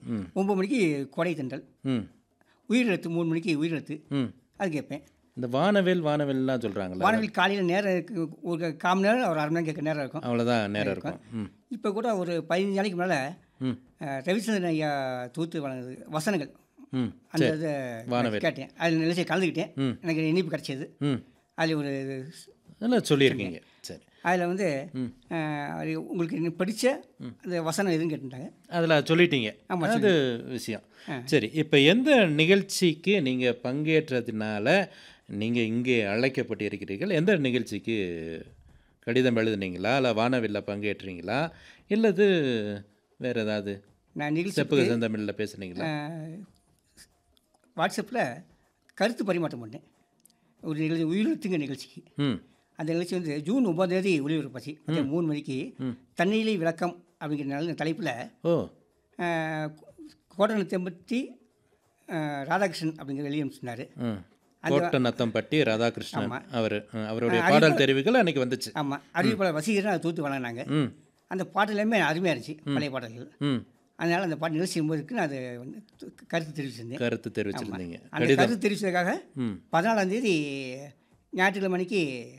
ம் ஒம்பது மணிக்கு கொடை தென்றல் ம் உயிரெழுத்து மூணு மணிக்கு உயிரெழுத்து ம் அது கேட்பேன் இந்த வானவேல் வானவேல்லாம் சொல்கிறாங்களா வானவில் காலையில் நேரம் இருக்கு ஒரு கால் மணி நேரம் ஒரு அரை மணி நேரம் கேட்க நேரம் இருக்கும் அவ்வளோதான் நேரம் இருக்கும் ம் இப்போ கூட ஒரு பதினஞ்சு நாளைக்கு முன்னால் ம் ரவிச்சந்திரன் ஐயா தூத்து வழங்குது வசனங்கள் ம் அந்த இதை வானவில். கேட்டேன் அதில் நிலைச்சி கலந்துக்கிட்டேன் ம். எனக்கு இனிப்பு கிடச்சிது ம் அதில் ஒரு அதெல்லாம் சொல்லியிருக்கீங்க சரி அதில் வந்து அஹ், அது உங்களுக்கு இன்னும் படித்த அந்த வசனம் எதுன்னு கேட்டுட்டாங்க அதில் சொல்லிட்டீங்க ஆமா, அது விஷயம் சரி இப்போ எந்த நிகழ்ச்சிக்கு நீங்கள் பங்கேற்றதுனால நீங்கள் இங்கே அழைக்கப்பட்டிருக்கிறீர்கள் எந்த நிகழ்ச்சிக்கு கடிதம் எழுதுனீங்களா இல்லை வானவில்ல பங்கேற்றீங்களா இல்லது வேறு ஏதாவது நான் நிகழ்ச்சி செப்புக செந்தமிழில் பேசுனீங்களா வாட்ஸ்அப்பில் கருத்து பரிமாற்றம் பண்ணேன் ஒரு நிகழ்ச்சி உயிரெழுத்துங்க நிகழ்ச்சிக்கு ம் அந்த நிகழ்ச்சி வந்து ஜூன் ஒன்பதாம் தேதி ஒளிபரப்பாச்சு மதியம் மூணு மணிக்கு தண்ணீரை விளக்கம் அப்படிங்கிற நல்ல தலைப்பில் ஓ கோட்டனை தெம்பத்தி ராதாகிருஷ்ணன் அப்படிங்கிற வெளியே சொன்னார் ம் கோட்ட நத்தம்பட்டி ராதாகிருஷ்ணன் அவர் அவருடைய பாடல் தெரிவுகள் அன்னைக்கு வந்துச்சு ஆமாம் அறிவிப்பாளர் வசீகரன் அதை தூத்து வழங்கினாங்க ம் அந்த பாட்டு எல்லாமே அருமையாக இருந்துச்சு பழைய பாடல்கள் ம் அதனால் அந்த பாட்டு நிகழ்ச்சி போதுக்கு நான் அதை வந்து து- கருத்து தெரிவிச்சிருந்தேன் கருத்து தெரிவிச்சிருந்தீங்க அந்த கருத்து தெரிவித்ததுக்காக ம் பதினாலாம் தேதி ஞாயிற்றுக்கிழமை மணிக்கு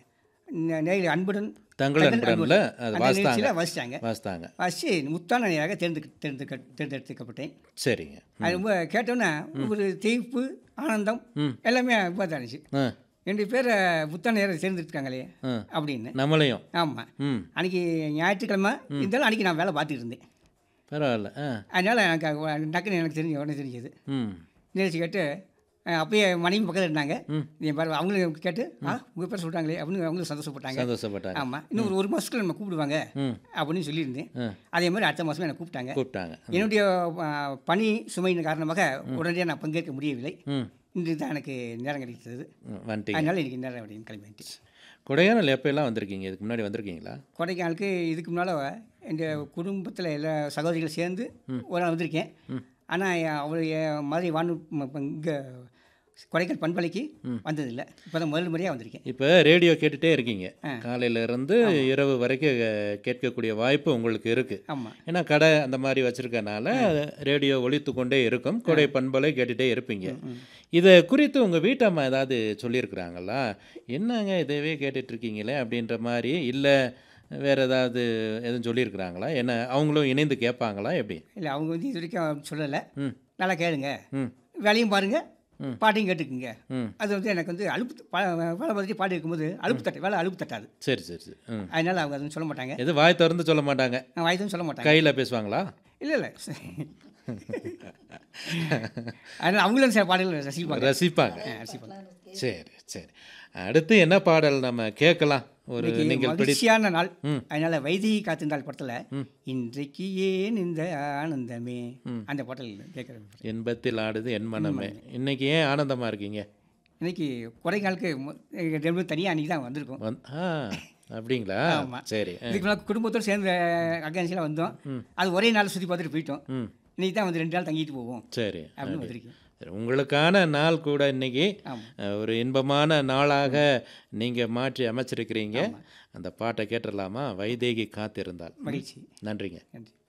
நே- நேரில் அன்புடன் தங்கள் அன்புடன்ல அது அந்த வாசித்தாங்க நிகழ்ச்சியில் வாசித்தாங்க வாசித்தாங்க வாசித்து முத்தான நேராக தேர்ந்து தேர்ந்து தேர்ந்தெடுத்துக்கப்பட்டேன் சரிங்க அது ரொம்ப கேட்டோன்னே ஒரு தேய்ப்பு ஆனந்தம் எல்லாமே ரொம்ப தான் இருந்துச்சு ஆ ரெண்டு பேர் புத்தான நேரம் தேர்ந்தெடுத்துருக்காங்களே ஆ. அப்படின்னு நம்மளையும் ஆமாம் ம் அன்றைக்கி ஞாயிற்றுக்கிழமை இருந்தாலும் அன்றைக்கி நான் வேலை பார்த்துட்டு இருந்தேன் பரவாயில்ல ஆ அதனால் எனக்கு அது டக்குன்னு எனக்கு தெரிஞ்ச உடனே தெரிஞ்சது ம் நிகழ்ச்சி கேட்டு அஹ், அப்பயே மனைவி பக்கத்தில் இருந்தாங்க நீ பாரு அவங்களும் கேட்டு ஆ உங்கள் பேர் சொல்கிறாங்களே அப்படின்னு அவங்களும் சந்தோஷப்பட்டாங்க சந்தோஷப்பட்டாங்க ஆமாம் இன்னும் ஒரு ஒரு மாதத்துல நம்ம கூப்பிடுவாங்க ம் அப்படின்னு சொல்லியிருந்தேன் ஆ. அதே மாதிரி அடுத்த மாதமே என்னை கூப்பிட்டாங்க கூப்பிட்டாங்க என்னுடைய ஆ, பணி சுமையின் காரணமாக உடனடியாக நான் பங்கேற்க முடியவில்லை ம் இன்று தான் எனக்கு நேரம் கிடைத்தது ம், வந்துட்டீங்க அதனால் எனக்கு நேரம் அப்படின்னு கிளம்பி வந்துச்சு கொடைக்கானல் எப்போல்லாம் வந்திருக்கீங்க இதுக்கு முன்னாடி வந்திருக்கீங்களா கொடைக்கானலுக்கு இதுக்கு முன்னால் என் குடும்பத்தில் எல்லா சகோதரிகள் சேர்ந்து ஒரு நாள் வந்திருக்கேன் ஆனால் அவருடைய மாதிரி வானு இங்கே கொடைக்கானல் பண்பலைக்கு வந்ததில்லை இப்போ தான் முதல் முறையாக வந்திருக்கேன் இப்போ ரேடியோ கேட்டுகிட்டே இருக்கீங்க காலையில இருந்து இரவு வரைக்கும் அஹ், கேட்கக்கூடிய வாய்ப்பு உங்களுக்கு இருக்குது ஆமாம் ஏன்னா கடை அந்த மாதிரி வச்சுருக்கனால ரேடியோ ஒலித்து கொண்டே இருக்கும் கொடை பண்பலை கேட்டுகிட்டே இருப்பீங்க இதை குறித்து உங்கள் வீட்டம்மா ஏதாவது சொல்லியிருக்கிறாங்களா என்னங்க இதவே கேட்டுட்டு இருக்கீங்களே அப்படின்ற மாதிரி இல்லை வேறு ஏதாவது எதுவும் சொல்லியிருக்கிறாங்களா என்ன அவங்களும் இணைந்து கேட்பாங்களா எப்படி இல்லை அவங்க வந்து இது வரைக்கும் சொல்லலை ம் நல்லா கேளுங்க ம் வேலையும் பாருங்கள் பாட்டையும் கேட்டுக்குங்க ம் அது வந்து எனக்கு வந்து அலுப்பு பா- வேலை பார்த்துட்டு பாட்டு இருக்கும்போது அலுப்பு தட்டு வேலை அலுப்பு தட்டாது சரி சரி சரி ம் அதனால் அவங்க அதுவும் சொல்ல மாட்டாங்க எது வாய் திறந்து சொல்ல மாட்டாங்க நான் வயதும் சொல்ல மாட்டாங்க கையில் பேசுவாங்களா இல்லை இல்லை அதனால் அவங்களும் சில பாடல்கள் ரசிப்பாங்க ரசிப்பாங்க ஆ, ரசிப்பாங்க சரி சரி அடுத்து என்ன பாடல் நம்ம கேட்கலாம் ஒரு இன்னைக்கு நீங்கள் பிடி மகிழ்ச்சியான நாள் ம். அதனால வைதிகி காத்திருந்தால் படத்தில் இன்றைக்கு ஏன் இந்த ஆனந்தமே அந்த பாடல் கேட்குறேன் இன்பத்தில் ஆடுது என் மனமே இன்னைக்கு ஏன் ஆனந்தமாக இருக்கீங்க இன்னைக்கு கொடைக்கானலுக்கு மொ- எங்க ரெண்டு பேரும் தனியாக அன்றைக்கி தான் வந்திருக்கோம் வந் ஆ அப்படிங்களா ஆமா. சரி இதுக்கு முன்னாடி குடும்பத்தோடு சேர்ந்து அஃகானிஸ்தான் வந்தோம் அது ஒரே நாள் சுற்றி பார்த்துட்டு போயிட்டோம் ம் இன்னைக்கு தான் வந்து ரெண்டு நாள் தங்கிட்டு போவோம் சரி அப்படின்னு வந்திருக்கேன் சரி, உங்களுக்கான நாள் கூட இன்னைக்கு ஆமா. அஹ், ஒரு இன்பமான நாளாக நீங்கள் மாற்றி அமைச்சிருக்கிறீங்க அந்த பாட்டை கேட்டுடலாமா வைதேகி காத்திருந்தால் மகிழ்ச்சி நன்றிங்க நன்றி